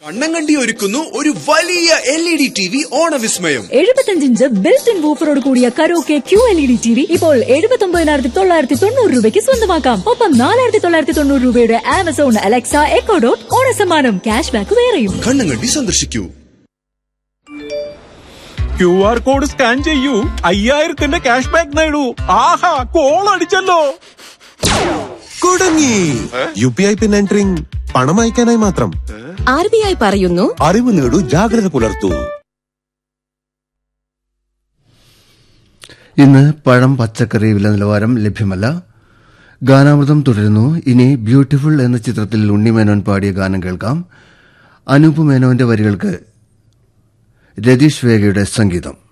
കണ്ണങ്കണ്ടി ഒരുക്കുന്നു ഒരു വലിയ L E D T V ഓണവിസ്മയം എഴുപത്തഞ്ചിഞ്ച് ബിൽറ്റ് ഇൻ വൂഫറോട് കൂടിയ karaoke Q L E D T V ഇപ്പോൾ എഴുപത്തി ഒമ്പതിനായിരത്തി തൊള്ളായിരത്തി തൊണ്ണൂറ് രൂപയ്ക്ക് സ്വന്തമാക്കാം ഒപ്പം നാലായിരത്തി തൊള്ളായിരത്തി തൊണ്ണൂറ് രൂപയുടെ ആമസോൺ അലക്സ എക്കോ ഡോട്ട് ഓണസമ്മാനം ക്യാഷ് ബാക്ക് വേറെയും കണ്ണങ്കണ്ടി സന്ദർശിക്കൂ ക്യു ആർ കോഡ് സ്കാൻ ചെയ്യൂ അയ്യായിരത്തിന്റെ ക്യാഷ് ബാക്ക് നേടൂ ആഹാ കോൾ അടിച്ചല്ലോ കുടുങ്ങി U P I PIN entering പണം അയക്കാനായി മാത്രം ആർ ബി ഐ പറയുന്നു അറിവ് നേടൂ ജാഗ്രത പുലർത്തൂ ഇന്ന് പഴം പച്ചക്കറി വില നിലവാരം ലഭ്യമല്ല ഗാനാമൃതം തുടരുന്നു ഇനി ബ്യൂട്ടിഫുൾ എന്ന ചിത്രത്തിൽ ഉണ്ണിമേനോൻ പാടിയ ഗാനം കേൾക്കാം അനൂപ് മേനോന്റെ വരികൾക്ക് രതീഷ് വേഗയുടെ സംഗീതം